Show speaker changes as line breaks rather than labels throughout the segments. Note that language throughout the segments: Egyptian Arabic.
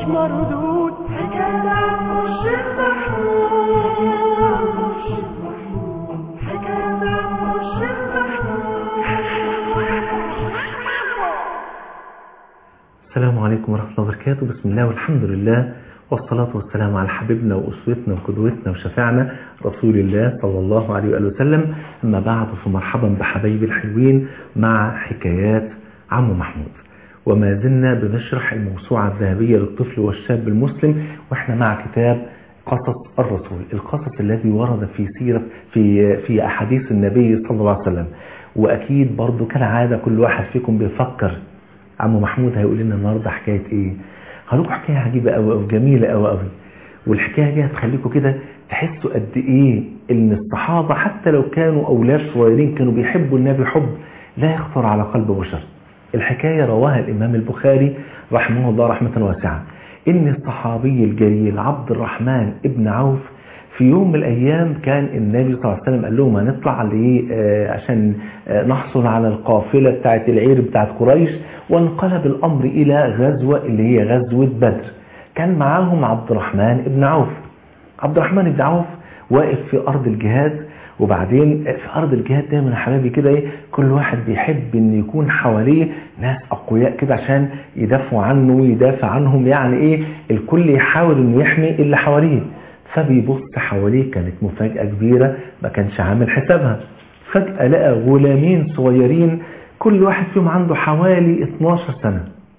مردود حكاية عن مرشد محمود حكاية عن مرشد محمود
السلام عليكم ورحمة الله وبركاته بسم الله والحمد لله والصلاة والسلام على حبيبنا وأسوتنا وقدوتنا وشفيعنا رسول الله صلى الله عليه وآله وسلم أما بعد فمرحبا بحبايبي الحلوين مع حكايات عمو محمود وما زلنا بنشرح الموسوعة الذهبية للطفل والشاب المسلم وإحنا مع كتاب قصص الرسول القصص الذي ورد في سيرة في في أحاديث النبي صلى الله عليه وسلم وأكيد برضو كالعادة كل واحد فيكم بيفكر عمو محمود هيقول لنا النهارده حكايه ايه هقول لكم حكايه عجيبه قوي قوي جميله قوي قوي والحكايه دي هتخليكم كده تحسوا قد ايه ان الصحابه حتى لو كانوا اولاد صغيرين كانوا بيحبوا النبي حب لا يخطر على قلب بشر الحكايه رواها الامام البخاري رحمه الله رحمه واسعه ان الصحابي الجليل عبد الرحمن ابن عوف في يوم من الأيام كان النبي صلى الله عليه وسلم قال لهم هنطلع لإيه آه عشان آه نحصل على القافلة بتاعت العير بتاعت قريش وانقلب الأمر إلى غزوة اللي هي غزوة بدر كان معاهم عبد الرحمن بن عوف عبد الرحمن بن عوف واقف في أرض الجهاد وبعدين في أرض الجهاد دايما يا حبايبي كده إيه كل واحد بيحب إن يكون حواليه ناس أقوياء كده عشان يدافعوا عنه ويدافع عنهم يعني إيه الكل يحاول إنه يحمي اللي حواليه فبيبص حواليه كانت مفاجأة كبيرة ما كانش عامل حسابها فجأة لقى غلامين صغيرين كل واحد فيهم عنده حوالي 12 سنة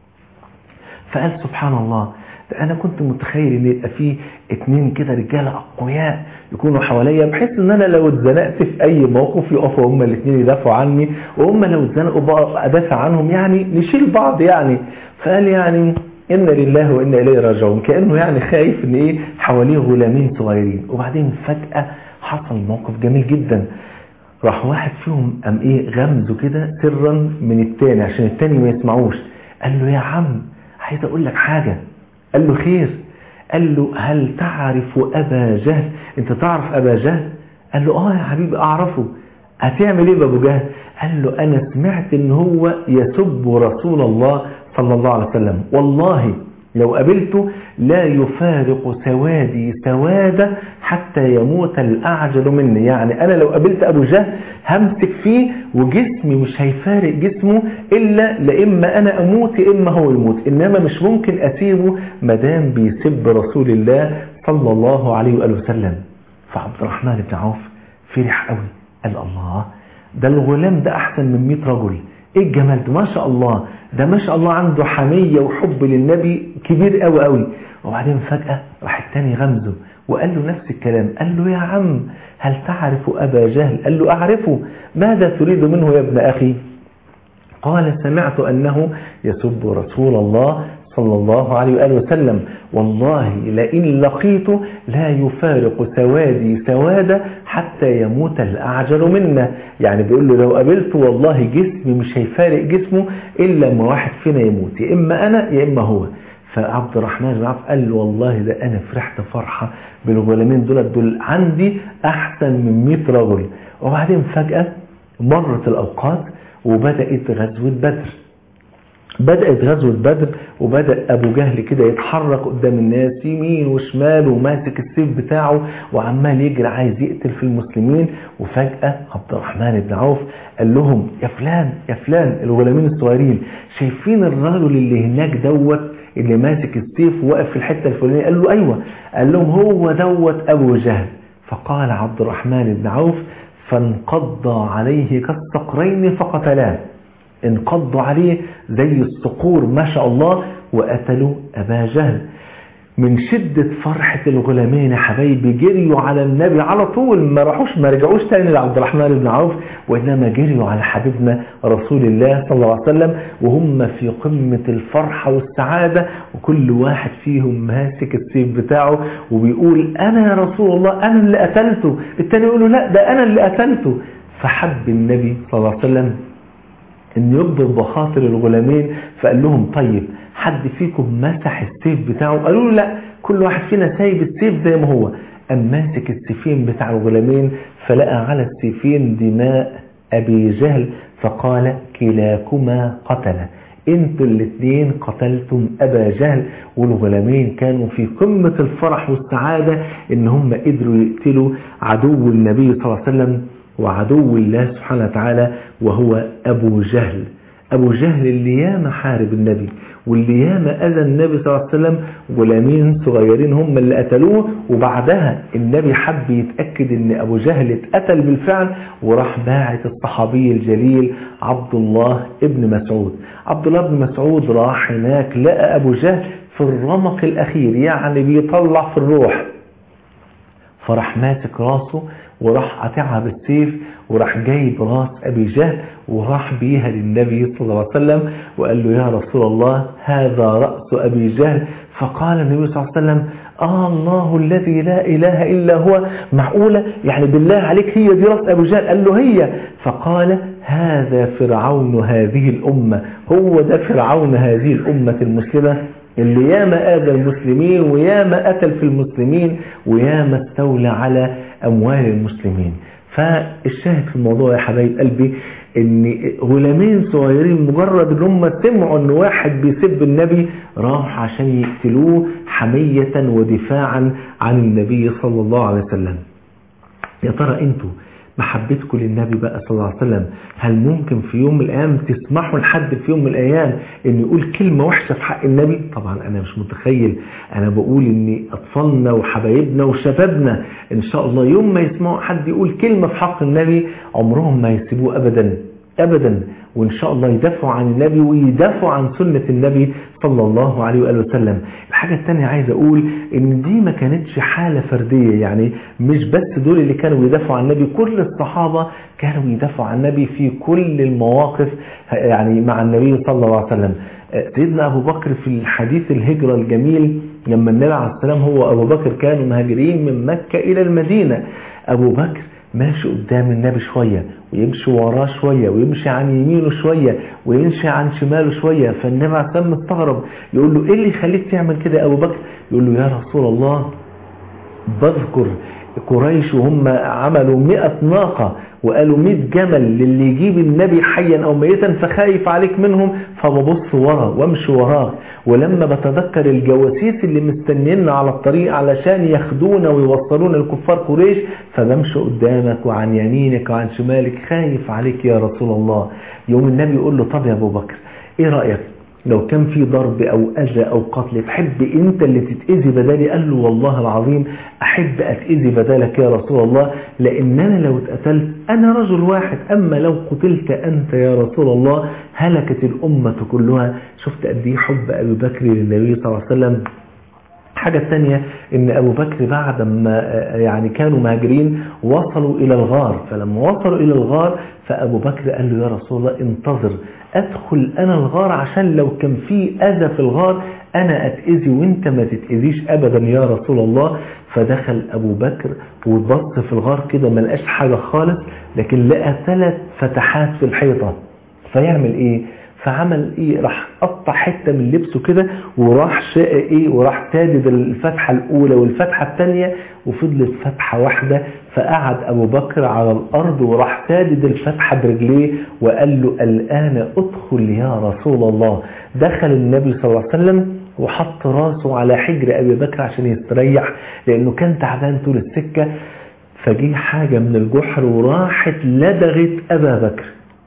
فقال سبحان الله ده انا كنت متخيل ان يبقى فيه اتنين كده رجاله اقوياء يكونوا حواليا بحيث ان انا لو اتزنقت في اي موقف يقفوا هما الاثنين يدافعوا عني وهم لو اتزنقوا بقى ادافع عنهم يعني نشيل بعض يعني فقال يعني إن لله وإنا إليه راجعون كأنه يعني خايف إن إيه حواليه غلامين صغيرين وبعدين فجأة حصل موقف جميل جدا راح واحد فيهم قام إيه غمزه كده سرا من التاني عشان التاني ما يسمعوش قال له يا عم عايز أقول لك حاجة قال له خير قال له هل تعرف أبا جهل أنت تعرف أبا جهل قال له آه يا حبيبي أعرفه هتعمل إيه بأبو جهل قال له أنا سمعت إن هو يسب رسول الله صلى الله عليه وسلم والله لو قابلته لا يفارق سوادي سوادة حتى يموت الأعجل مني يعني أنا لو قابلت أبو جهل همسك فيه وجسمي مش هيفارق جسمه إلا لإما أنا أموت إما هو يموت إنما مش ممكن أسيبه مدام بيسب رسول الله صلى الله عليه وآله وسلم فعبد الرحمن بن عوف فرح قوي قال الله ده الغلام ده أحسن من 100 رجل ايه الجمال ده ما شاء الله ده ما شاء الله عنده حمية وحب للنبي كبير قوي قوي وبعدين فجأة راح التاني غمزه وقال له نفس الكلام قال له يا عم هل تعرف أبا جهل قال له أعرفه ماذا تريد منه يا ابن أخي قال سمعت أنه يسب رسول الله صلى الله عليه وآله وسلم والله لئن لقيته لا يفارق سوادي سوادة حتى يموت الأعجل منا يعني بيقول له لو قابلته والله جسمي مش هيفارق جسمه إلا لما واحد فينا يموت يا إما أنا يا إما هو فعبد الرحمن بن عوف قال له والله ده أنا فرحت فرحة بالغلامين دول دول عندي أحسن من 100 رجل وبعدين فجأة مرت الأوقات وبدأت غزوة بدر بدأت غزوة بدر وبدأ أبو جهل كده يتحرك قدام الناس يمين وشمال وماسك السيف بتاعه وعمال يجري عايز يقتل في المسلمين وفجأة عبد الرحمن بن عوف قال لهم يا فلان يا فلان الغلامين الصغيرين شايفين الرجل اللي هناك دوت اللي ماسك السيف وواقف في الحتة الفلانية قال له أيوة قال لهم هو دوت أبو جهل فقال عبد الرحمن بن عوف فانقض عليه كالصقرين فقتلاه انقضوا عليه زي الصقور ما شاء الله وقتلوا أبا جهل من شدة فرحة الغلامين يا حبايبي جريوا على النبي على طول ما راحوش ما رجعوش تاني لعبد الرحمن بن عوف وإنما جريوا على حبيبنا رسول الله صلى الله عليه وسلم وهم في قمة الفرحة والسعادة وكل واحد فيهم ماسك السيف بتاعه وبيقول أنا يا رسول الله أنا اللي قتلته التاني يقول له لا ده أنا اللي قتلته فحب النبي صلى الله عليه وسلم ان يجبر بخاطر الغلامين فقال لهم طيب حد فيكم مسح السيف بتاعه قالوا له لا كل واحد فينا سايب السيف زي ما هو أم ماسك السيفين بتاع الغلامين فلقى على السيفين دماء أبي جهل فقال كلاكما قتل انتوا الاثنين قتلتم ابا جهل والغلامين كانوا في قمة الفرح والسعادة ان هم قدروا يقتلوا عدو النبي صلى الله عليه وسلم وعدو الله سبحانه وتعالى وهو ابو جهل ابو جهل اللي ياما حارب النبي واللي ياما اذى النبي صلى الله عليه وسلم غلامين صغيرين هم اللي قتلوه وبعدها النبي حب يتاكد ان ابو جهل اتقتل بالفعل وراح باعت الصحابي الجليل عبد الله ابن مسعود عبد الله بن مسعود راح هناك لقى ابو جهل في الرمق الاخير يعني بيطلع في الروح فراح ماسك راسه وراح قاطعها بالسيف وراح جايب راس ابي جهل وراح بيها للنبي صلى الله عليه وسلم وقال له يا رسول الله هذا راس ابي جهل فقال النبي صلى الله عليه وسلم آه الله الذي لا إله إلا هو معقولة يعني بالله عليك هي دي راس أبو جهل قال له هي فقال هذا فرعون هذه الأمة هو ده فرعون هذه الأمة المسلمة اللي ياما آذى المسلمين وياما قتل في المسلمين وياما استولى على أموال المسلمين فالشاهد في الموضوع يا حبايب قلبي ان غلامين صغيرين مجرد ان هم سمعوا ان واحد بيسب النبي راح عشان يقتلوه حمية ودفاعا عن النبي صلى الله عليه وسلم يا ترى انتوا محبتكم للنبي بقى صلى الله عليه وسلم هل ممكن في يوم من الايام تسمحوا لحد في يوم من الايام ان يقول كلمه وحشه في حق النبي طبعا انا مش متخيل انا بقول ان اطفالنا وحبايبنا وشبابنا ان شاء الله يوم ما يسمعوا حد يقول كلمه في حق النبي عمرهم ما يسيبوه ابدا ابدا وان شاء الله يدافعوا عن النبي ويدافعوا عن سنة النبي صلى الله عليه وآله وسلم الحاجة الثانية عايز اقول ان دي ما كانتش حالة فردية يعني مش بس دول اللي كانوا يدافعوا عن النبي كل الصحابة كانوا يدافعوا عن النبي في كل المواقف يعني مع النبي صلى الله عليه وسلم سيدنا ابو بكر في الحديث الهجرة الجميل لما النبي عليه السلام هو ابو بكر كانوا مهاجرين من مكة الى المدينة ابو بكر ماشي قدام النبي شوية ويمشي وراه شوية ويمشي عن يمينه شوية ويمشي عن شماله شوية فالنبي عليه السلام مستغرب يقول له ايه اللي يخليك تعمل كده يا ابو بكر يقول له يا رسول الله بذكر قريش وهم عملوا مئة ناقة وقالوا مئة جمل للي يجيب النبي حيا او ميتا فخايف عليك منهم فببص ورا وامشي وراه ولما بتذكر الجواسيس اللي مستنينا على الطريق علشان ياخدونا ويوصلونا لكفار قريش فبمشي قدامك وعن يمينك وعن شمالك خايف عليك يا رسول الله يوم النبي يقول له طب يا ابو بكر ايه رأيك لو كان في ضرب او اذى او قتل تحب انت اللي تتاذي بدالي قال له والله العظيم احب اتاذي بدالك يا رسول الله لان انا لو اتقتلت انا رجل واحد اما لو قتلت انت يا رسول الله هلكت الامه كلها شفت قد ايه حب ابي بكر للنبي صلى الله عليه وسلم الحاجة الثانية ان ابو بكر بعد ما يعني كانوا مهاجرين وصلوا الى الغار فلما وصلوا الى الغار فابو بكر قال له يا رسول الله انتظر ادخل انا الغار عشان لو كان في اذى في الغار انا اتاذي وانت ما تتاذيش ابدا يا رسول الله فدخل ابو بكر وبص في الغار كده ما لقاش حاجة خالص لكن لقى ثلاث فتحات في الحيطة فيعمل ايه فعمل ايه راح قطع حته من لبسه كده وراح شاء ايه وراح سادد الفتحه الاولى والفتحه الثانيه وفضلت فتحه واحده فقعد ابو بكر على الارض وراح سادد الفتحه برجليه وقال له الان ادخل يا رسول الله دخل النبي صلى الله عليه وسلم وحط راسه على حجر ابي بكر عشان يستريح لانه كان تعبان طول السكه فجه حاجه من الجحر وراحت لدغت ابا بكر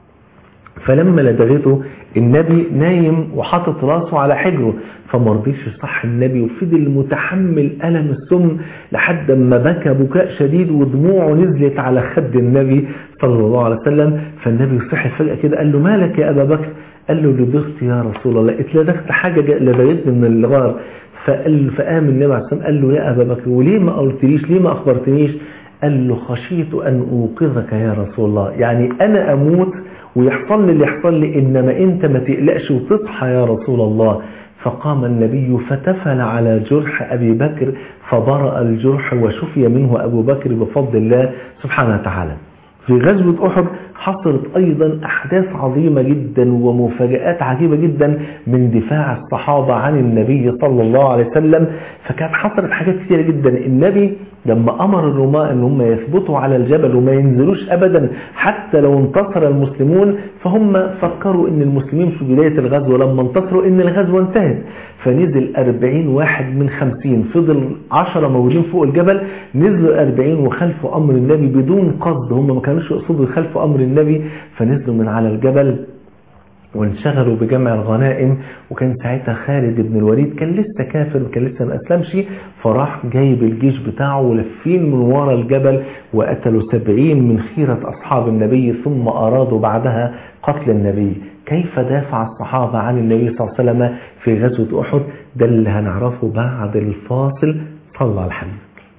فلما لدغته النبي نايم وحاطط راسه على حجره فما رضيش يصح النبي وفضل متحمل ألم السم لحد ما بكى بكاء شديد ودموعه نزلت على خد النبي صلى الله عليه وسلم فالنبي صحي فجأة كده قال له مالك يا أبا بكر قال له لدغت يا رسول الله اتلدغت حاجة لدغتني من الغار فقال فقام النبي عليه السلام قال له يا أبا بكر وليه ما قلتليش ليه ما أخبرتنيش قال له خشيت أن أوقظك يا رسول الله يعني أنا أموت ويحصل لي اللي يحصل لي إنما أنت ما تقلقش وتصحى يا رسول الله فقام النبي فتفل على جرح أبي بكر فبرأ الجرح وشفي منه أبو بكر بفضل الله سبحانه وتعالى في غزوة أحد حصلت أيضا أحداث عظيمة جدا ومفاجآت عجيبة جدا من دفاع الصحابة عن النبي صلى الله عليه وسلم فكانت حصلت حاجات كثيرة جدا النبي لما امر الرماة ان هم يثبتوا على الجبل وما ينزلوش ابدا حتى لو انتصر المسلمون فهم فكروا ان المسلمين في بداية الغزو لما انتصروا ان الغزوة انتهت فنزل 40 واحد من 50 فضل 10 موجودين فوق الجبل نزلوا 40 وخلفوا امر النبي بدون قصد هم ما كانوش يقصدوا يخالفوا امر النبي فنزلوا من على الجبل وانشغلوا بجمع الغنائم وكان ساعتها خالد بن الوليد كان لسه كافر كان لسه ما اسلمش فراح جايب الجيش بتاعه ولفين من ورا الجبل وقتلوا سبعين من خيرة أصحاب النبي ثم أرادوا بعدها قتل النبي كيف دافع الصحابة عن النبي صلى الله عليه وسلم في غزوة أحد ده اللي هنعرفه بعد الفاصل صلى على الحبيب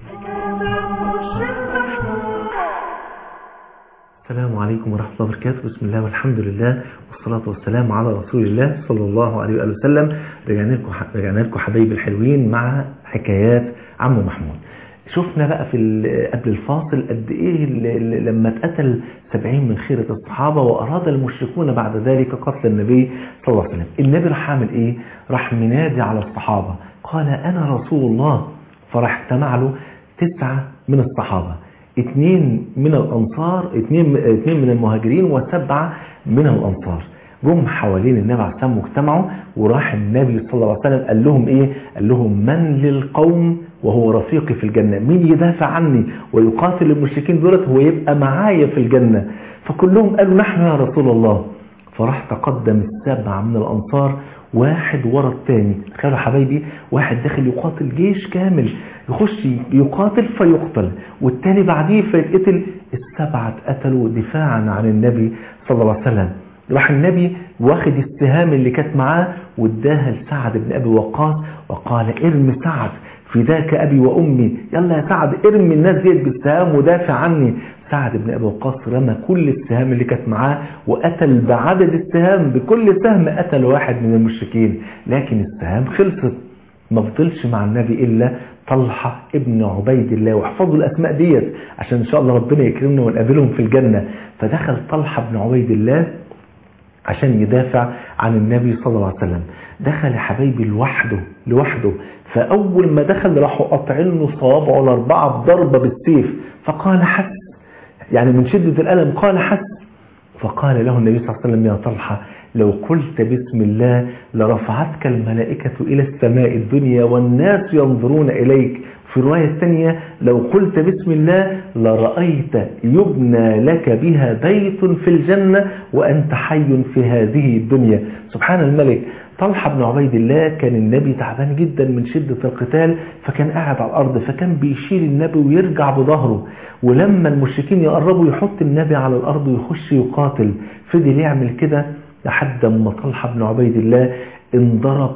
السلام عليكم ورحمة الله وبركاته بسم الله والحمد لله والصلاة والسلام على رسول الله صلى الله عليه وآله وسلم رجعنا لكم رجعنا لكم حبايبي الحلوين مع حكايات عمو محمود شفنا بقى في قبل الفاصل قد ايه لما اتقتل سبعين من خيرة الصحابة واراد المشركون بعد ذلك قتل النبي صلى الله عليه وسلم النبي راح عامل ايه راح منادي على الصحابة قال انا رسول الله فراح اجتمع له تسعة من الصحابة اثنين من الانصار اثنين اثنين من المهاجرين وسبعة من الانصار جم حوالين النبي عليه السلام واجتمعوا وراح النبي صلى الله عليه وسلم قال لهم ايه قال لهم من للقوم وهو رفيقي في الجنة مين يدافع عني ويقاتل المشركين دولت هو يبقى معايا في الجنة فكلهم قالوا نحن يا رسول الله فراح تقدم السبعة من الأنصار واحد ورا الثاني تخيلوا حبايبي واحد داخل يقاتل جيش كامل يخش يقاتل فيقتل والتاني بعديه فيتقتل السبعة اتقتلوا دفاعا عن النبي صلى الله عليه وسلم راح النبي واخد السهام اللي كانت معاه واداها لسعد بن ابي وقاص وقال ارمي سعد فداك ابي وامي يلا يا سعد ارمي الناس ديت بالسهام ودافع عني سعد بن ابي وقاص رمى كل السهام اللي كانت معاه وقتل بعدد السهام بكل سهم قتل واحد من المشركين لكن السهام خلصت ما فضلش مع النبي الا طلحة ابن عبيد الله واحفظوا الاسماء ديت عشان ان شاء الله ربنا يكرمنا ونقابلهم في الجنة فدخل طلحة بن عبيد الله عشان يدافع عن النبي صلى الله عليه وسلم دخل حبايبي لوحده لوحده فأول ما دخل راحوا قاطعين له صوابعه الأربعة بضربة بالسيف فقال حس يعني من شدة الألم قال حس فقال له النبي صلى الله عليه وسلم يا طلحة لو قلت بسم الله لرفعتك الملائكة إلى السماء الدنيا والناس ينظرون إليك في الرواية الثانية لو قلت بسم الله لرأيت يبنى لك بها بيت في الجنة وأنت حي في هذه الدنيا سبحان الملك طلحة بن عبيد الله كان النبي تعبان جدا من شدة القتال فكان قاعد على الأرض فكان بيشيل النبي ويرجع بظهره ولما المشركين يقربوا يحط النبي على الأرض ويخش يقاتل فضل يعمل كده لحد ما طلحة بن عبيد الله انضرب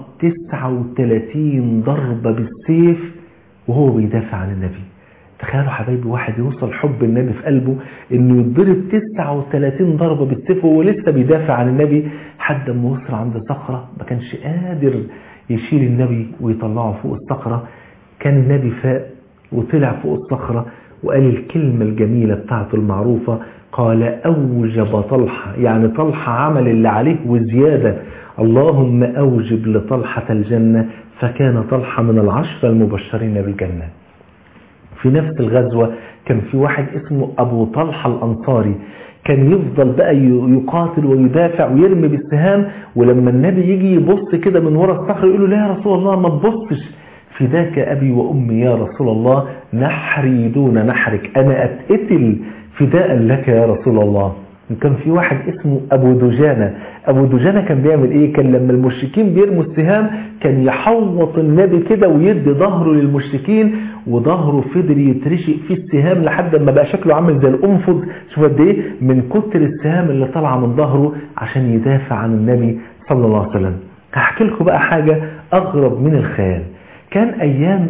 39 ضربة بالسيف وهو بيدافع عن النبي تخيلوا حبايبي واحد يوصل حب النبي في قلبه انه يتضرب 39 ضربة بالسيف وهو لسه بيدافع عن النبي حد ما وصل عند صخرة ما كانش قادر يشيل النبي ويطلعه فوق الصخرة كان النبي فاق وطلع فوق الصخرة وقال الكلمة الجميلة بتاعته المعروفة قال أوجب طلحة يعني طلحة عمل اللي عليه وزيادة اللهم أوجب لطلحة الجنة فكان طلحة من العشرة المبشرين بالجنة في نفس الغزوة كان في واحد اسمه أبو طلحة الأنصاري كان يفضل بقى يقاتل ويدافع ويرمي بالسهام ولما النبي يجي يبص كده من ورا الصخر يقول له لا يا رسول الله ما تبصش فداك أبي وأمي يا رسول الله نحري دون نحرك أنا أتقتل فداء لك يا رسول الله وكان في واحد اسمه أبو دجانة أبو دجانة كان بيعمل إيه كان لما المشركين بيرموا السهام كان يحوط النبي كده ويدي ظهره للمشركين وظهره فضل يترشق فيه السهام لحد ما بقى شكله عامل زي الأنفض شوف قد إيه من كتر السهام اللي طالعه من ظهره عشان يدافع عن النبي صلى الله عليه وسلم هحكي لكم بقى حاجة أغرب من الخيال كان أيام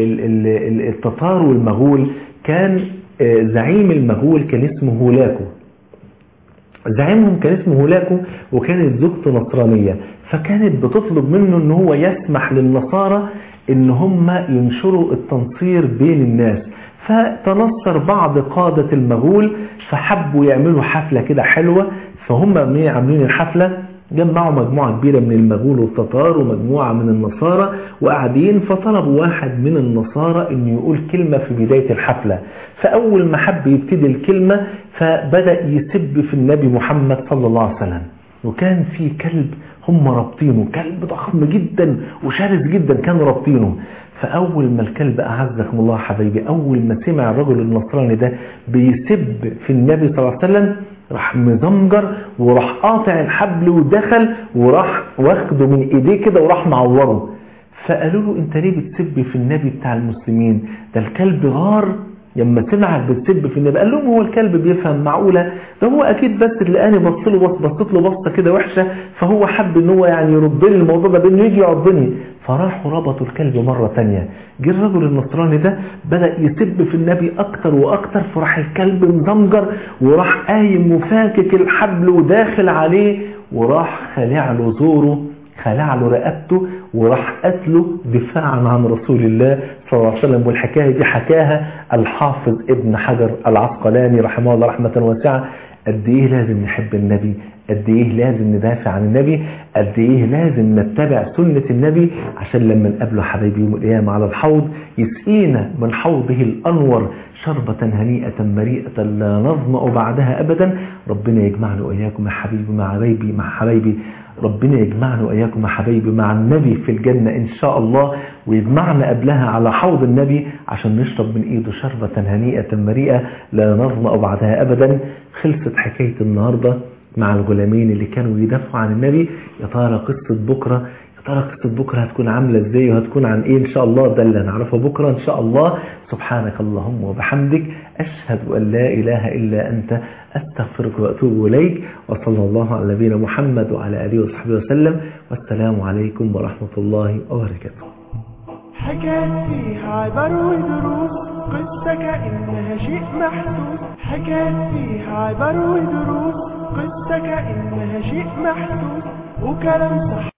التتار والمغول كان زعيم المغول كان اسمه هولاكو زعيمهم كان اسمه هولاكو وكانت زوجته نصرانية فكانت بتطلب منه ان هو يسمح للنصارى ان هم ينشروا التنصير بين الناس فتنصر بعض قادة المغول فحبوا يعملوا حفلة كده حلوة فهم عاملين الحفلة جمعوا مجموعة كبيرة من المغول والتتار ومجموعة من النصارى وقاعدين فطلبوا واحد من النصارى انه يقول كلمة في بداية الحفلة فأول ما حب يبتدي الكلمة فبدأ يسب في النبي محمد صلى الله عليه وسلم وكان في كلب هم رابطينه كلب ضخم جدا وشرس جدا كانوا رابطينه فأول ما الكلب أعزكم الله حبيبي أول ما سمع الرجل النصراني ده بيسب في النبي صلى الله عليه وسلم راح مزمجر وراح قاطع الحبل ودخل وراح واخده من ايديه كده وراح معوره فقالوا له انت ليه بتسب في النبي بتاع المسلمين ده الكلب غار لما سمعك بتسب في النبي قال لهم هو الكلب بيفهم معقولة ده هو اكيد بس تلاقاني بص له بص بصيت له بصه كده وحشه فهو حب ان هو يعني يرد لي الموضوع ده بانه يجي يعضني فراحوا ربطوا الكلب مره ثانيه جه الرجل النصراني ده بدا يسب في النبي اكتر واكتر فراح الكلب مزمجر وراح قايم وفاكك الحبل وداخل عليه وراح خلع له زوره خلع له رقبته وراح قتله دفاعا عن رسول الله صلى الله عليه وسلم والحكاية دي حكاها الحافظ ابن حجر العسقلاني رحمه الله رحمة واسعة قد ايه لازم نحب النبي قد ايه لازم ندافع عن النبي قد ايه لازم نتبع سنة النبي عشان لما نقابله حبايبي يوم القيامة على الحوض يسقينا من حوضه الأنور شربة هنيئة مريئة لا نظمأ بعدها أبدا ربنا يجمعنا وإياكم يا حبيبي مع حبايبي مع حبايبي ربنا يجمعنا وإياكم يا حبايبي مع النبي في الجنة إن شاء الله ويجمعنا قبلها على حوض النبي عشان نشرب من إيده شربة هنيئة مريئة لا نظمأ بعدها أبدا خلصت حكاية النهاردة مع الغلامين اللي كانوا يدافعوا عن النبي يا ترى قصة بكرة يا ترى قصة بكرة هتكون عاملة ازاي وهتكون عن ايه ان شاء الله ده اللي هنعرفه بكرة ان شاء الله سبحانك اللهم وبحمدك اشهد ان لا اله الا انت استغفرك واتوب اليك وصلى الله على نبينا محمد وعلى اله وصحبه وسلم والسلام عليكم ورحمة الله وبركاته
حكايات فيها عبر ودروس قصة كأنها شيء محسوس حكايات فيها عبر ودروس قصة كأنها شيء محسوس وكلام صح